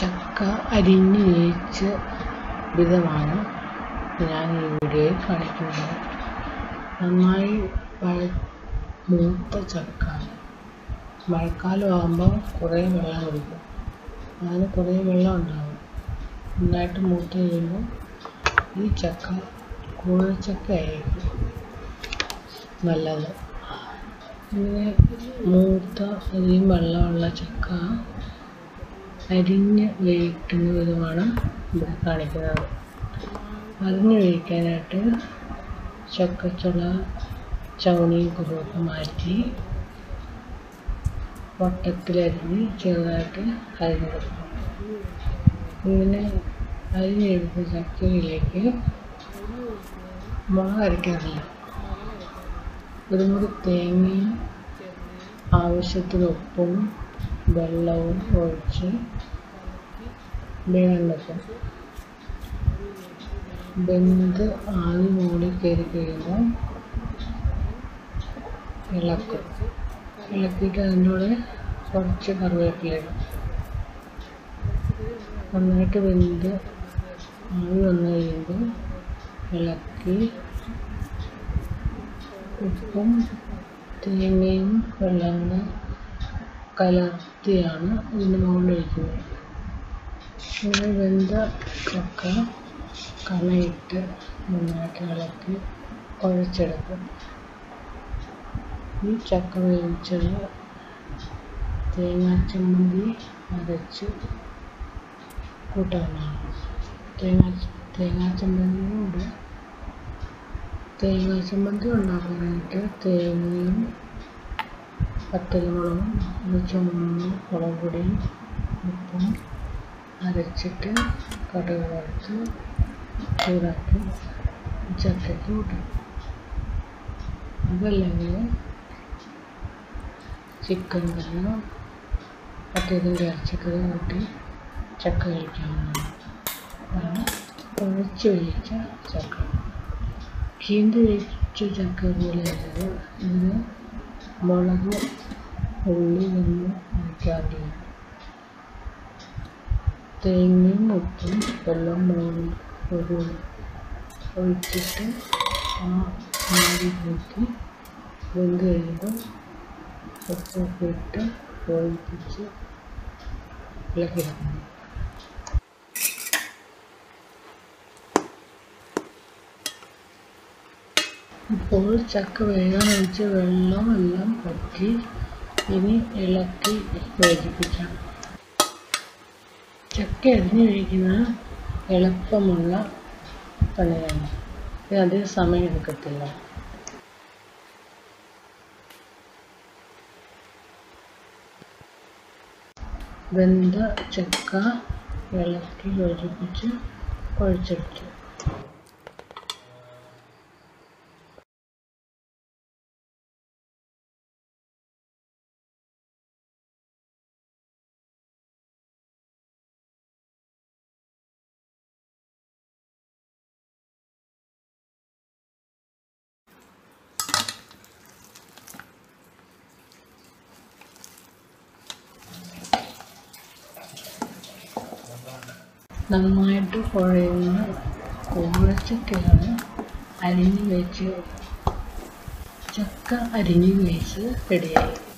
ചക്ക അരിഞ്ഞ് വേവിച്ച വിധമാണ് ഞാൻ ഈ വീഡിയോയിൽ കാണിക്കുന്നത് നന്നായി പഴ മൂത്ത ചക്ക മഴക്കാലം ആകുമ്പോൾ കുറേ വെള്ളം കുടിക്കും അതിന് കുറേ വെള്ളം ഉണ്ടാകും നന്നായിട്ട് മൂത്ത് കഴിയുമ്പോൾ ഈ ചക്ക കൂഴച്ചക്ക ആയിരിക്കും നല്ലത് ഇങ്ങനെ മൂത്ത അധികം വെള്ളമുള്ള ചക്ക അരിഞ്ഞ് വേവിക്കുന്ന വിധമാണ് ഇവിടെ കാണിക്കുന്നത് അരിഞ്ഞ് വേവിക്കാനായിട്ട് ചക്കച്ചുള ചവണിയും കുരുവൊക്കെ മാറ്റി വട്ടത്തിലരിഞ്ഞ് ചെറുതായിട്ട് അരിഞ്ഞെടുക്കും ഇങ്ങനെ അരിഞ്ഞെടുത്ത ചക്കയിലേക്ക് മുളക് അരയ്ക്കാറില്ല ഒരു മുറി തേങ്ങയും ആവശ്യത്തിന് ഉപ്പും വെള്ളവും ഒഴിച്ച് വേഗം വെക്കും വെന്ത് ആവി മൂടി കയറി കഴിയുമ്പോൾ ഇളക്കും ഇളക്കിയിട്ട് അതിൻ്റെ കൂടെ കുറച്ച് കറിവേപ്പില ഇടും നന്നായിട്ട് വെന്ത് ആവി വന്നു കഴിയുമ്പോൾ ഇളക്കി ഉപ്പും തേങ്ങയും വെള്ളം കൂടെ കലർത്തിയാണ് ഇതിന് മുകളിൽ ഒഴിക്കുന്നത് ഇങ്ങനെ വെന്ത ചക്ക കണയിട്ട് നന്നായിട്ട് ഇളക്കി കുഴച്ചെടുക്കും ഈ ചക്ക വേവിച്ചത് തേങ്ങാ ചമ്മന്തി അരച്ച് കൂട്ടാനാണ് തേങ്ങാ തേങ്ങാ ചമ്മന്തിയോട് തേങ്ങാ ചമ്മന്തി ഉണ്ടാക്കാനായിട്ട് തേങ്ങയും പത്തലമുളകും ചുമന്ന മുളക് പൊടിയും ഉപ്പും അരച്ചിട്ട് കടുക് വറുത്ത് ചൂടാക്കി ചക്കയ്ക്ക് കൂട്ടും അതല്ലെങ്കിൽ ചിക്കൻ കറിയോ മറ്റേതെങ്കിലും ഇറച്ചിക്കറി കൂട്ടി ചക്ക കഴിക്കാവുന്നതാണ് അതാണ് കുഴച്ച് വേവിച്ച ചക്ക ചീന്തി വെച്ച ചക്ക പോലെ അല്ലത് ഇതിന് മുളക് ഉള്ളി ഒന്നും അരയ്ക്കാറില്ല തേങ്ങയും ഉപ്പും വെള്ളം മുളകും ഒരു ഒഴിച്ചിട്ട് ആ മാറി കൂട്ടി വെന്ത് കഴിയുമ്പോൾ ഉപ്പൊക്കെ ഇട്ട് ഒഴിപ്പിച്ച് ഇളക്കിയെടുക്കണം ഇപ്പോൾ ചക്ക വേഗം ഒഴിച്ച് വെള്ളം എല്ലാം പറ്റി ഇനി ഇളക്കി യോജിപ്പിക്കാം ചക്ക അരിഞ്ഞ് കഴിക്കുന്നത് എളുപ്പമുള്ള പണിയാണ് ഇത് അധികം സമയം എടുക്കത്തില്ല വെന്ത ചക്ക ഇളക്കി യോജിപ്പിച്ച് കുഴച്ചെടുത്തു നന്നായിട്ട് കുഴയുന്ന കൂഴച്ചക്കയാണ് അരിഞ്ഞ് വെച്ച് ചക്ക അരിഞ്ഞ് വെച്ച് റെഡിയായി